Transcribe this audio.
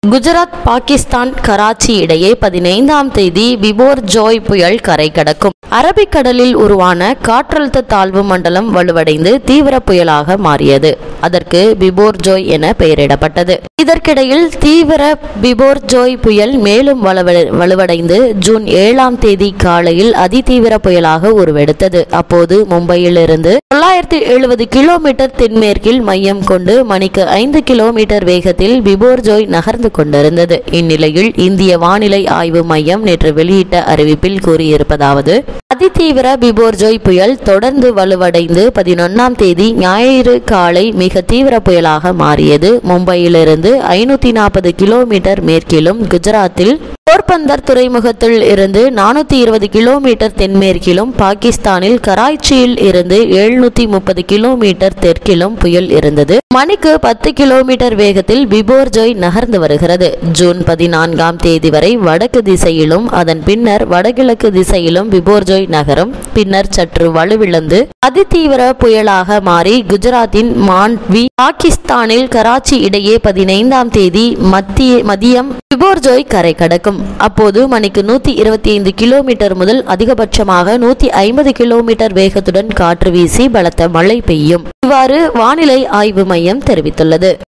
குஜராத் பாகிஸ்தான் கராச்சி இடையே பதினைந்தாம் தேதி பிபோர் ஜோய் புயல் கரை கடக்கும் அரபிக்கடலில் உருவான காற்றழுத்த தாழ்வு மண்டலம் வலுவடைந்து தீவிர புயலாக மாறியது அதற்கு பிபோர் ஜோய் என பெயரிடப்பட்டது இதற்கிடையில் தீவிர பிபோர் ஜோய் புயல் மேலும் வலுவ- வலுவடைந்து ஜூன் ஏழாம் தேதி காலையில் அதிதீவிர புயலாக உருவெடுத்தது அப்போது மும்பையிலிருந்து தொள்ளாயிரத்தி எழுபது கிலோமீட்டர் தென்மேற்கில் மையம் கொண்டு மணிக்கு ஐந்து கிலோமீட்டர் வேகத்தில் பிபோர் ஜோய் நகர்ந்து கொண்டிருந்தது இந்நிலையில் இந்திய வானிலை ஆய்வு மையம் நேற்று வெளியிட்ட அறிவிப்பில் கூறியிருப்பதாவது அதிதீவிர பிபோர் ஜோய் புயல் தொடர்ந்து வலுவடைந்து பதினொன்னாம் தேதி ஞாயிறு காலை மிக தீவிர புயலாக மாறியது மும்பையிலிருந்து ஐநூத்தி நாற்பது கிலோமீட்டர் மேற்கிலும் குஜராத்தில் போர்பந்தர் துறைமுகத்தில் இருந்து நானூத்தி இருபது கிலோமீட்டர் தென்மேற்கிலும் பாகிஸ்தானில் கராச்சியில் இருந்து எழுநூத்தி முப்பது கிலோமீட்டர் தெற்கிலும் புயல் இருந்தது மணிக்கு பத்து கிலோமீட்டர் வேகத்தில் பிபோர் ஜோய் நகர்ந்து வருகிறது ஜூன் பதினான்காம் தேதி வரை வடக்கு திசையிலும் அதன் பின்னர் வடகிழக்கு திசையிலும் பிபோர் ஜோய் நகரும் பின்னர் சற்று வலுவிழந்து அதிதீவிர புயலாக மாறி குஜராத்தின் மாண்ட்வி பாகிஸ்தானில் கராச்சி இடையே பதினைந்தாம் தேதி மத்திய மதியம் பிபோர் ஜோய் கரை கடக்கும் அப்போது மணிக்கு நூத்தி இருபத்தி ஐந்து கிலோமீட்டர் முதல் அதிகபட்சமாக நூத்தி ஐம்பது கிலோமீட்டர் வேகத்துடன் காற்று வீசி பலத்த மழை பெய்யும் இவ்வாறு வானிலை ஆய்வு மையம் தெரிவித்துள்ளது